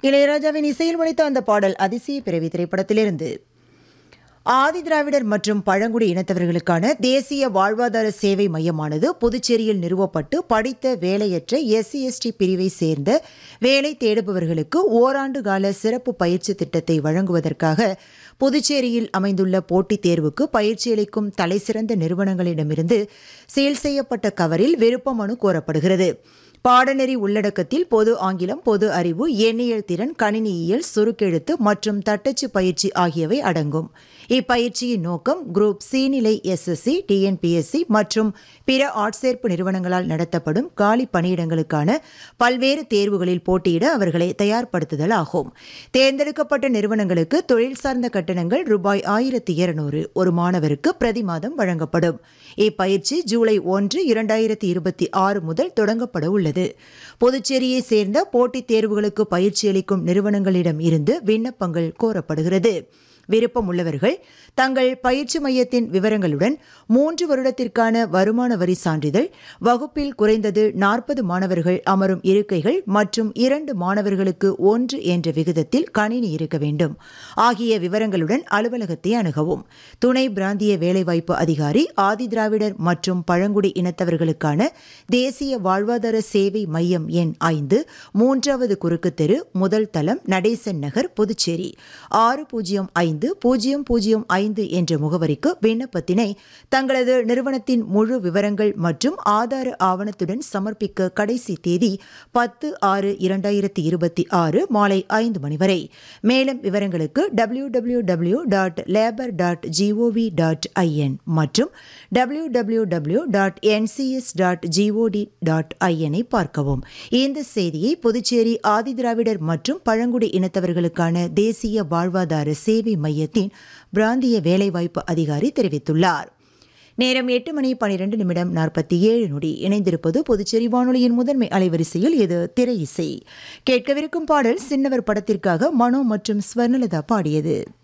இளையராஜாவின் இசையில் ஒழித்த அந்த பாடல் அதிசய பிறவி திரைப்படத்திலிருந்து ஆதி திராவிடர் மற்றும் பழங்குடி இனத்தவர்களுக்கான தேசிய வாழ்வாதார சேவை மையமானது புதுச்சேரியில் நிறுவப்பட்டு படித்த வேலையற்ற எஸ்சி எஸ்டி பிரிவை சேர்ந்த வேலை தேடுபவர்களுக்கு ஓராண்டு கால சிறப்பு பயிற்சி திட்டத்தை வழங்குவதற்காக புதுச்சேரியில் அமைந்துள்ள போட்டித் தேர்வுக்கு பயிற்சியளிக்கும் தலைசிறந்த நிறுவனங்களிடமிருந்து சீல் செய்யப்பட்ட கவரில் விருப்ப மனு கோரப்படுகிறது பாடநெறி உள்ளடக்கத்தில் பொது ஆங்கிலம் பொது அறிவு எண்ணியல் திறன் கணினியியல் சுருக்கெழுத்து மற்றும் தட்டச்சு பயிற்சி ஆகியவை அடங்கும் இப்பயிற்சியின் நோக்கம் குரூப் சி நிலை எஸ்எஸ்சி டிஎன்பிஎஸ்சி மற்றும் பிற ஆட்சேர்ப்பு நிறுவனங்களால் நடத்தப்படும் காலி பணியிடங்களுக்கான பல்வேறு தேர்வுகளில் போட்டியிட அவர்களை தயார்படுத்துதல் ஆகும் தேர்ந்தெடுக்கப்பட்ட நிறுவனங்களுக்கு தொழில் சார்ந்த கட்டணங்கள் ரூபாய் ஆயிரத்தி இருநூறு ஒரு மாணவருக்கு பிரதி மாதம் வழங்கப்படும் இப்பயிற்சி ஜூலை ஒன்று இரண்டாயிரத்தி இருபத்தி ஆறு முதல் தொடங்கப்பட உள்ளது புதுச்சேரியை சேர்ந்த போட்டித் தேர்வுகளுக்கு பயிற்சி அளிக்கும் நிறுவனங்களிடம் இருந்து விண்ணப்பங்கள் கோரப்படுகிறது விருப்பம் உள்ளவர்கள் தங்கள் பயிற்சி மையத்தின் விவரங்களுடன் மூன்று வருடத்திற்கான வருமான வரி சான்றிதழ் வகுப்பில் குறைந்தது நாற்பது மாணவர்கள் அமரும் இருக்கைகள் மற்றும் இரண்டு மாணவர்களுக்கு ஒன்று என்ற விகிதத்தில் கணினி இருக்க வேண்டும் ஆகிய விவரங்களுடன் அலுவலகத்தை அணுகவும் துணை பிராந்திய வேலைவாய்ப்பு அதிகாரி ஆதி திராவிடர் மற்றும் பழங்குடி இனத்தவர்களுக்கான தேசிய வாழ்வாதார சேவை மையம் எண் ஐந்து மூன்றாவது குறுக்கு தெரு முதல் தளம் நடேசன் நகர் புதுச்சேரி ஆறு பூஜ்ஜியம் ஐந்து பூஜ்ஜியம் பூஜ்ஜியம் ஐந்து என்ற முகவரிக்கு விண்ணப்பத்தினை தங்களது நிறுவனத்தின் முழு விவரங்கள் மற்றும் ஆதார ஆவணத்துடன் சமர்ப்பிக்க கடைசி தேதி பத்து ஆறு இரண்டாயிரத்தி இருபத்தி ஆறு மாலை ஐந்து மணி வரை மேலும் விவரங்களுக்கு W W W dot labour dot gov dot in மற்றும் W W W dot NCS dot ஜிஓடி டாட் ஐஎனை பார்க்கவும் இந்த செய்தியை புதுச்சேரி ஆதிதிராவிடர் மற்றும் பழங்குடி இனத்தவர்களுக்கான தேசிய வாழ்வாதார சேவை மையத்தின் பிராந்திய வேலைவாய்ப்பு அதிகாரி தெரிவித்துள்ளார் நேரம் எட்டு மணி பனிரெண்டு நிமிடம் நாற்பத்தி ஏழு நொடி இணைந்திருப்பது புதுச்சேரி வானொலியின் முதன்மை அலைவரிசையில் இது திரை இசை கேட்கவிருக்கும் பாடல் சின்னவர் படத்திற்காக மனோ மற்றும் ஸ்வர்ணலதா பாடியது